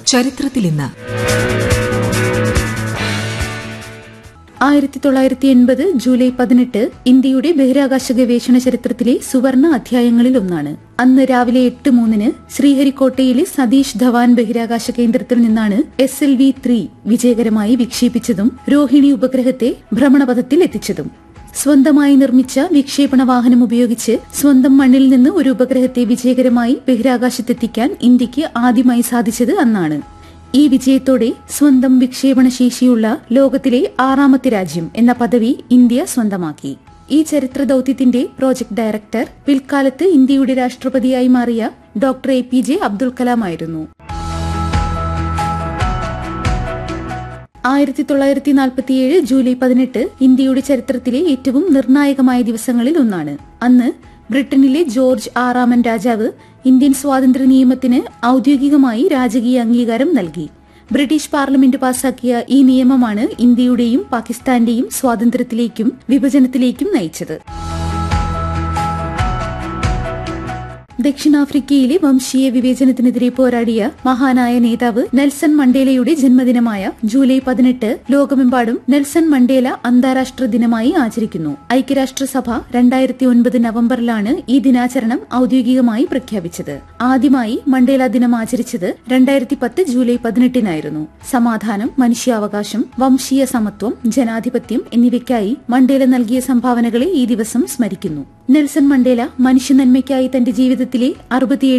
ചരിത്രത്തിൽ ഇന്ന് ആയിരത്തി തൊള്ളായിരത്തി എൺപത് ജൂലൈ പതിനെട്ട് ഇന്ത്യയുടെ ബഹിരാകാശ ഗവേഷണ ചരിത്രത്തിലെ സുവർണ അധ്യായങ്ങളിൽ ഒന്നാണ് അന്ന് രാവിലെ എട്ട് മൂന്നിന് ശ്രീഹരിക്കോട്ടയിലെ സതീഷ് ധവാൻ ബഹിരാകാശ കേന്ദ്രത്തിൽ നിന്നാണ് എസ് എൽ വി ത്രീ വിജയകരമായി വിക്ഷേപിച്ചതും രോഹിണി ഉപഗ്രഹത്തെ ഭ്രമണപഥത്തിൽ എത്തിച്ചതും സ്വന്തമായി നിർമ്മിച്ച വിക്ഷേപണ വാഹനം ഉപയോഗിച്ച് സ്വന്തം മണ്ണിൽ നിന്ന് ഒരു ഉപഗ്രഹത്തെ വിജയകരമായി ബഹിരാകാശത്തെത്തിക്കാൻ ഇന്ത്യക്ക് ആദ്യമായി സാധിച്ചത് അന്നാണ് ഈ വിജയത്തോടെ സ്വന്തം വിക്ഷേപണ ശേഷിയുള്ള ലോകത്തിലെ ആറാമത്തെ രാജ്യം എന്ന പദവി ഇന്ത്യ സ്വന്തമാക്കി ഈ ചരിത്ര ദൌത്യത്തിന്റെ പ്രോജക്ട് ഡയറക്ടർ പിൽക്കാലത്ത് ഇന്ത്യയുടെ രാഷ്ട്രപതിയായി മാറിയ doctor A P J Abdul Kalam ആയിരുന്നു ആയിരത്തി തൊള്ളായിരത്തി നാൽപ്പത്തിയേഴ് ജൂലൈ പതിനെട്ട് ഇന്ത്യയുടെ ചരിത്രത്തിലെ ഏറ്റവും നിർണായകമായ ദിവസങ്ങളിൽ ഒന്നാണ് അന്ന് ബ്രിട്ടനിലെ ജോർജ് ആറാമൻ രാജാവ് ഇന്ത്യൻ സ്വാതന്ത്ര്യ നിയമത്തിന് ഔദ്യോഗികമായി രാജകീയ അംഗീകാരം നൽകി ബ്രിട്ടീഷ് പാർലമെന്റ് പാസാക്കിയ ഈ നിയമമാണ് ഇന്ത്യയുടെയും പാകിസ്ഥാന്റെയും സ്വാതന്ത്ര്യത്തിലേക്കും വിഭജനത്തിലേക്കും നയിച്ചത് ദക്ഷിണാഫ്രിക്കയിലെ വംശീയ വിവേചനത്തിനെതിരെ പോരാടിയ മഹാനായ നേതാവ് നെൽസൺ മണ്ടേലയുടെ ജന്മദിനമായ ജൂലൈ പതിനെട്ട് ലോകമെമ്പാടും നെൽസൺ മണ്ടേല അന്താരാഷ്ട്ര ദിനമായി ആചരിക്കുന്നു ഐക്യരാഷ്ട്രസഭ രണ്ടായിരത്തി ഒൻപത് നവംബറിലാണ് ഈ ദിനാചരണം ഔദ്യോഗികമായി പ്രഖ്യാപിച്ചത് ആദ്യമായി മണ്ടേല ദിനം ആചരിച്ചത് രണ്ടായിരത്തി പത്ത് ജൂലൈ പതിനെട്ടിനായിരുന്നു സമാധാനം മനുഷ്യാവകാശം വംശീയ സമത്വം ജനാധിപത്യം എന്നിവയ്ക്കായി മണ്ടേല നൽകിയ സംഭാവനകളെ ഈ ദിവസം സ്മരിക്കുന്നു നെൽസൺ മണ്ടേല മനുഷ്യനന്മയ്ക്കായി തന്റെ ജീവിതത്തിലെ അറുപത്തിയേഴ്